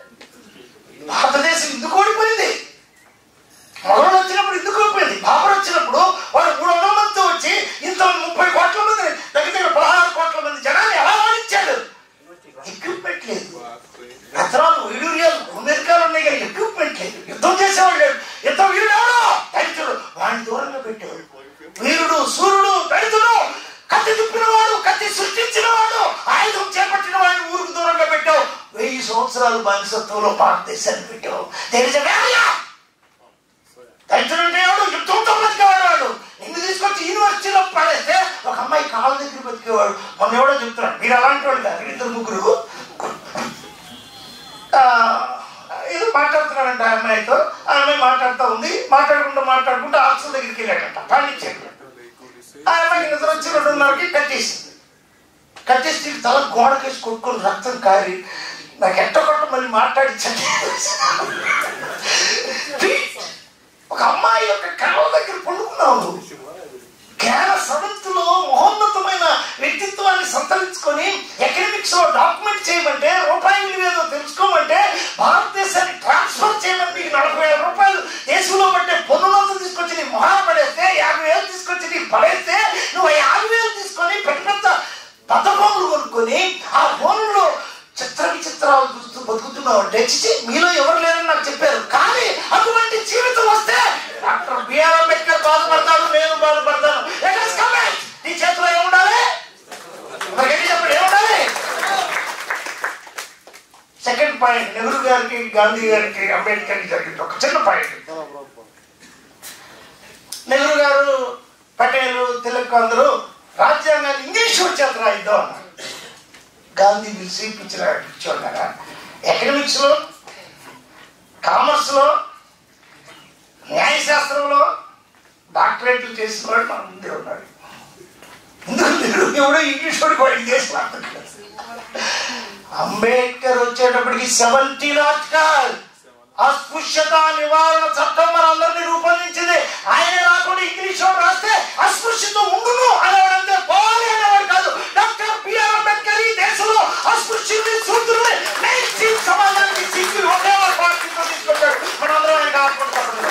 భారతదేశం ఎందుకు ఓడిపోయింది మొదలు వచ్చినప్పుడు ఎందుకు ఓడిపోయింది బాబర్ వచ్చినప్పుడు వాడు మూడు వందల మందితో వచ్చి ఇంత ముప్పై కోట్ల మంది దగ్గర దగ్గర పదహారు కోట్ల మంది జనాన్ని ఎలా ఓడించాడు ఎక్విప్మెంట్ లేదు రత్నాలు వైడూర్యాలు అమెరికాలు ఉన్నాయి కానీ ఎక్విప్మెంట్ లేదు యుద్ధం చేసేవాడు లేడు యుద్ధం వీరుడు ఎవడో దళితుడు వాడిని దూరంగా పెట్టేవాడు వీరుడు సూర్యుడు దళితుడు కత్తి తిప్పినవాడు కత్తి సృష్టించినవాడు ఆయుధం చేపట్టిన వాడిని ఊరికి దూరంగా పెట్టావు వెయ్యి సంవత్సరాలు బానిసత్వంలో భారతదేశాన్ని పెట్టావు తెలిసే దళితుడంటే ఎవడు యుద్ధంతో బతికేవాడు వాడు నిన్ను తీసుకొచ్చి యూనివర్సిటీలో పడేస్తే ఒక అమ్మాయి కాళ్ళ దగ్గర బతికేవాడు మొన్న ఎవడో చెప్తున్నాడు మీరు అలాంటి వాళ్ళు కాదు ఇద్దరు ముగ్గురు ఆ, ఏదో మాట్లాడుతున్నాడంట ఆ అమ్మాయితో ఆ అమ్మాయి మాట్లాడుతూ ఉంది మాట్లాడుకుంటూ మాట్లాడుకుంటూ హాస్టల్ దగ్గరికి వెళ్ళాడంట పాండిచ్చేరి ఆ అమ్మాయికి నిద్ర వచ్చి రెండున్నరకి కట్టేసింది కట్టేసి తల గోడకేసి కొట్టుకొని రక్తం కారి నాకు ఎట్ట కొట్ట మళ్ళీ మాట్లాడించండి ఒక అమ్మాయి యొక్క కాళ్ళ దగ్గర పండుకున్నావు నువ్వు రచించి మీలో ఎవరు లేరని నాకు చెప్పారు కానీ అటువంటి జీవితం వస్తే డాక్టర్ బిఆర్ అంబేద్కర్ బాధపడతాడు నేను బాధపడతాను Let us commit. నీ చేతిలో ఏముండాలి మరి గట్టి చెప్పండి ఏముండాలి సెకండ్ పాయింట్ నెహ్రూ గారికి గాంధీ గారికి అంబేద్కర్కి జరిగింది ఒక చిన్న పాయింట్ నెహ్రూ గారు పటేల్ తిలక్ అందరూ రాజ్యాంగాన్ని ఇంగ్లీష్ వచ్చేది రాయిద్దాం అన్నారు గాంధీ పిలిచి పిచ్చిన పిచ్చోళ్ళగా ఎకనమిక్స్లో కామర్స్లో న్యాయశాస్త్రంలో డాక్టరేట్లు చేసిన వాడు మన ముందే ఉన్నాడు ఎందుకు మీరు ఎవడో ఇంగ్లీష్ వాడికి వాడికి చేసిన అర్థం కాదు. అంబేద్కర్ వచ్చేటప్పటికి సెవెంటీన్ ఆర్టికల్ అస్పృశ్యత నివారణ చట్టం మన అందరినీ రూపొందించింది ఆయన రాకుండా ఇంగ్లీష్ వాడు రాస్తే అస్పృశ్యత ఉండును అనేవాడంతే పోవాలి అనేవాడు కాదు డాక్టర్ బిఆర్ అంబేద్కర్ ఈ దేశంలో అస్పృశ్యుల్ని శూద్రుల్ని మెయిన్ స్ట్రీమ్ సమాజానికి సిగ్గు ఒకే ఒక పార్టీతో తీసుకొచ్చాడు మనందరం ఆయన ఆడుకుంటాం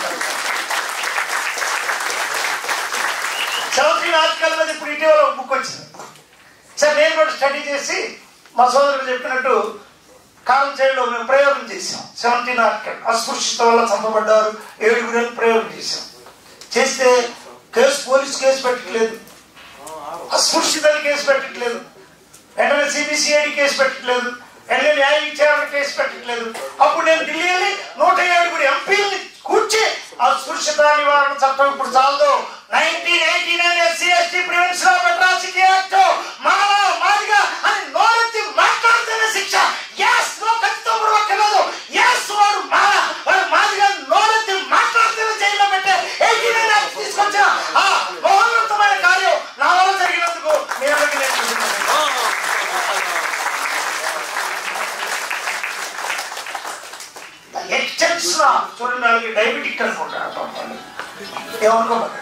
సెవెంటీన్ ఆర్టికల్ మీద ఇప్పుడు ఇటీవల ఒక బుక్ వచ్చింది సరే నేను కూడా స్టడీ చేసి మా సోదరుడు చెప్పినట్టు కాలం చేయడంలో మేము ప్రయోగం చేసాం సెవెంటీన్ ఆర్టికల్ అస్పృశ్యత వల్ల చంపబడ్డారు ఏడుగురు ప్రయోగం చేసాం చేస్తే కేసు పోలీస్ కేసు పెట్టట్లేదు అస్పృశ్యతని కేసు పెట్టట్లేదు వెంటనే సిబిసిఐడి కేసు పెట్టట్లేదు వెంటనే న్యాయ విచారణ కేసు పెట్టట్లేదు అప్పుడు నేను ఢిల్లీ వెళ్ళి నూట ఏడుగురు ఎంపీలని కూర్చి అస్పృశ్యత నివారణ చట్టం ఇప్పుడు చాలదు nineteen eighty nine SC ST prevention of atrocity act మానవ మాదిగా అని నోరెత్తి మాట్లాడితేనే శిక్ష ఎస్ నో ఖచ్చితం అక్కర్లేదు ఎస్ వాడు మా వాడు మాదిగా నోరెత్తి మాట్లాడితేనే జైల్లో పెట్టే ఎయిటీ నైన్ యాక్ట్ తీసుకొచ్చిన ఆ మహోన్నతమైన కార్యం నా వల్ల జరిగినందుకు మీ అందరికీ నేను కృతజ్ఞతలు. ఎక్స్టెన్షన్ ఆఫ్ చూడండి వాళ్ళకి డయాబెటిక్ అనుకుంటారు ఏమనుకోవాలి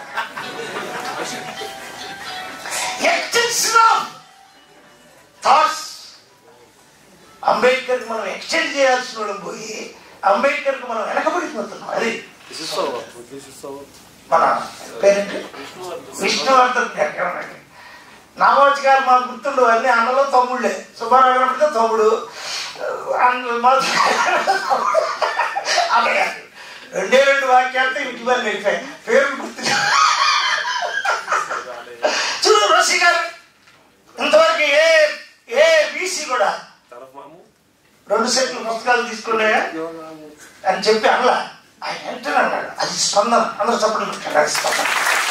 ఎక్స్టెన్షన్ ఆఫ్ థాట్స్ అంబేద్కర్ మనం ఎక్స్టెండ్ చేయాల్సిన వాళ్ళం పోయి అంబేద్కర్ మనం వెనకబడిపోతున్నాం అది మన పేరెంట్ విష్ణువర్ధన్ గారు ఏమనండి నాగోజీ గారు మాకు గుర్తుండు అన్ని అన్నలో తమ్ముళ్ళే సుబ్బారావు గారు అంటే తమ్ముడు అన్న- మా- అదే రెండే రెండు వాక్యాలతో ఇంటి పని అయిపోయాయి పేరు గుర్తు చూడు రోషి గారు ఇంతవరకు ఏ ఏ బీసీ కూడా రెండు సెట్లు పుస్తకాలు తీసుకున్నాయా అని చెప్పి అనలా ఆయన వెంటనే అన్నాడు అది స్పందన అందరూ చప్పట్లు పెట్టాడు అది స్పందన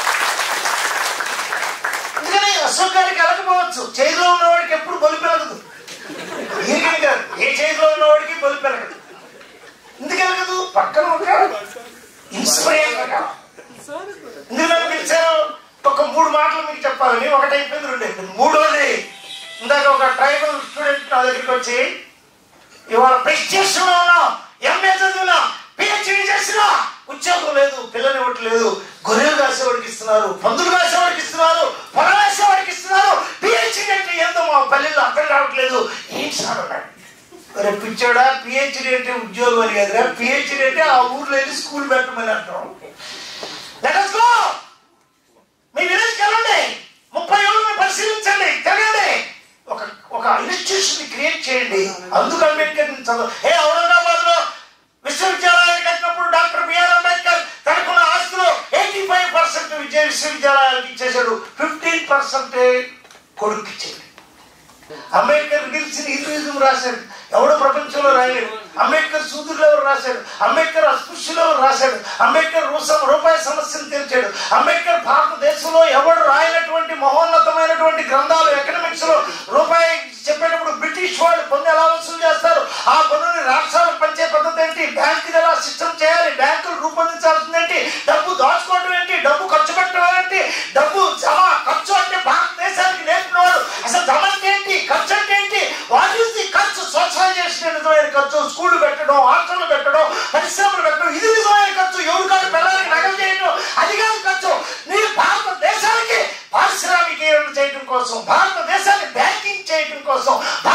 అందుకని అశోక్ గారికి అలకపోవచ్చు చేతిలో ఉన్నవాడికి ఎప్పుడు బలి పెరగదు ఈయనకి కాదు ఏ చేతిలో ఉన్నవాడికి బలి పెరగదు ఎందుకు ఎరగదు పక్కన ఒక ఇన్స్పిరేషన్ కావాలి ఎందుకు నన్ను పిలిచారు ఒక మూడు మాటలు మీకు చెప్పాలని ఒకటి అయిపోయింది రెండు అయిపోయింది మూడోది ఇందాక ఒక ట్రైబల్ స్టూడెంట్ నా దగ్గరికి వచ్చి ఇవాళ ప్రెస్టేషన్లో ఉన్నాం ఎంఏ చదివినా పిహెచ్డి చేసినా ఉద్యోగం లేదు పిల్లని ఇవ్వట్లేదు గొర్రెలు కాసేవాడికి ఇస్తున్నారు పందులు కాసేవాడికి ఇస్తున్నారు పొలం వేసేవాడికి ఇస్తున్నారు పిహెచ్డి అంటే ఏందో మా పల్లెల్లో అర్థం కావట్లేదు ఏం సార్ అన్నాడు మరి పిచ్చాడా పిహెచ్డి అంటే ఉద్యోగం అని కదరా పిహెచ్డి అంటే ఆ ఊర్లో వెళ్ళి స్కూల్ పెట్టమని అంటాం Let us go! మీ విలేజ్కి వెళ్ళండి ముప్పై ఏళ్ళని పరిశీలించండి తిరగండి ఒక ఒక ఇన్స్టిట్యూషన్ క్రియేట్ చేయండి అందుకు అంబేద్కర్ చదువు ఏ ఔరంగాబాద్ లో విశ్వవిద్యాలయాలు కట్టినప్పుడు డాక్టర్ బిఆర్ అంబేద్కర్ తనకున్న ఆస్తిలో ఎయిటీ ఫైవ్ పర్సెంట్ విద్యా విశ్వవిద్యాలయాలకు ఇచ్చేశాడు ఫిఫ్టీన్ పర్సెంట్ కొడుకు ఇచ్చేది అంబేద్కర్ గెలిచిన హిందూయిజం రాశాడు ఎవడు ప్రపంచంలో రాయలేడు అంబేద్కర్ సూదులు ఎవరు రాశాడు అంబేద్కర్ అస్పృశ్యులు ఎవరు రాశాడు అంబేద్కర్ రూసం రూపాయి సమస్యను తీర్చాడు అంబేద్కర్ భారతదేశంలో ఎవడు రాయనటువంటి మహోన్నతమైనటువంటి గ్రంథాలు ఎకనామిక్స్ లో రూపాయి చెప్పేటప్పుడు బ్రిటిష్ వాళ్ళు పన్ను ఎలా వసూలు చేస్తారు ఆ పన్నుని రాష్ట్రాలకు పంచే పద్ధతి ఏంటి బ్యాంకుని ఎలా సిస్టమ్ చేయాలి బ్యాంకులు రూపొందించాల్సింది ఏంటి డబ్బు దాచుకోవడం ఏంటి డబ్బు ఖర్చు పెట్టడం ఏంటి డబ్బు జమ ఖర్చు అంటే భారతదేశానికి నేర్పినవాడు అసలు జమ అంటే ఏంటి ఖర్చు అంటే ఏంటి వాట్ ఈస్ ది ఖర్చు సోషలైజేషన్ నిజమైన ఖర్చు స్కూల్ పెట్టడం హాస్టల్ పెట్టడం పరిశ్రమలు పెట్టడం ఇది నిజమైన ఖర్చు ఎవరు కాదు పిల్లలకి నగలు చేయడం అది కాదు ఖర్చు నీ భారతదేశానికి పారిశ్రామికీకరణ చేయడం కోసం భారతదేశాన్ని బ్యాంకింగ్ చేయడం కోసం